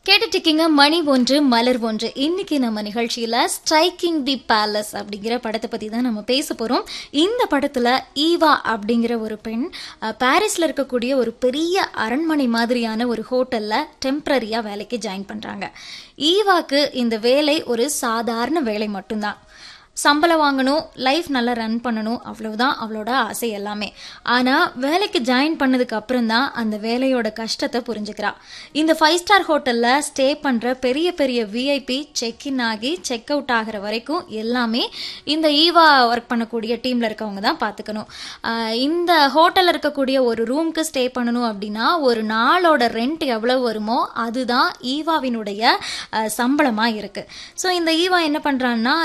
கேட்டுட்டு இருக்கீங்க மணி ஒன்று மலர் ஒன்று இன்னைக்கு நம்ம நிகழ்ச்சியில ஸ்ட்ரைக்கிங் தி பேலஸ் அப்படிங்கிற படத்தை பத்தி தான் நம்ம பேச போறோம் இந்த படத்துல ஈவா அப்படிங்கிற ஒரு பெண் அஹ், பாரிஸ்ல இருக்கக்கூடிய ஒரு பெரிய அரண்மனை மாதிரியான ஒரு ஹோட்டல்ல டெம்பரரியா வேலைக்கு ஜாயின் பண்றாங்க ஈவாக்கு இந்த வேலை ஒரு சாதாரண வேலை மட்டும்தான் சம்பளம் வாங்கணும் லைஃப் நல்லா ரன் பண்ணணும் அவ்வளவுதான் அவளோட ஆசை எல்லாமே ஆனா வேலைக்கு ஜாயின் பண்ணதுக்கு அப்புறம் தான் அந்த வேலையோட கஷ்டத்தை புரிஞ்சுக்கிறா இந்த ஃபைவ் ஸ்டார் ஹோட்டல்ல ஸ்டே பண்ற பெரிய பெரிய விஐபி செக் இன் ஆகி செக் அவுட் ஆகிற வரைக்கும் எல்லாமே இந்த ஈவா ஒர்க் பண்ணக்கூடிய டீம்ல இருக்கவங்க தான் பாத்துக்கணும் ஆஹ் இந்த ஹோட்டல்ல இருக்கக்கூடிய ஒரு ரூம்க்கு ஸ்டே பண்ணணும் அப்படின்னா ஒரு நாளோட ரெண்ட் எவ்வளவு வருமோ அதுதான் ஈவாவினுடைய ஆஹ் சம்பளமா இருக்கு ஸோ இந்த ஈவா என்ன பண்றான்னா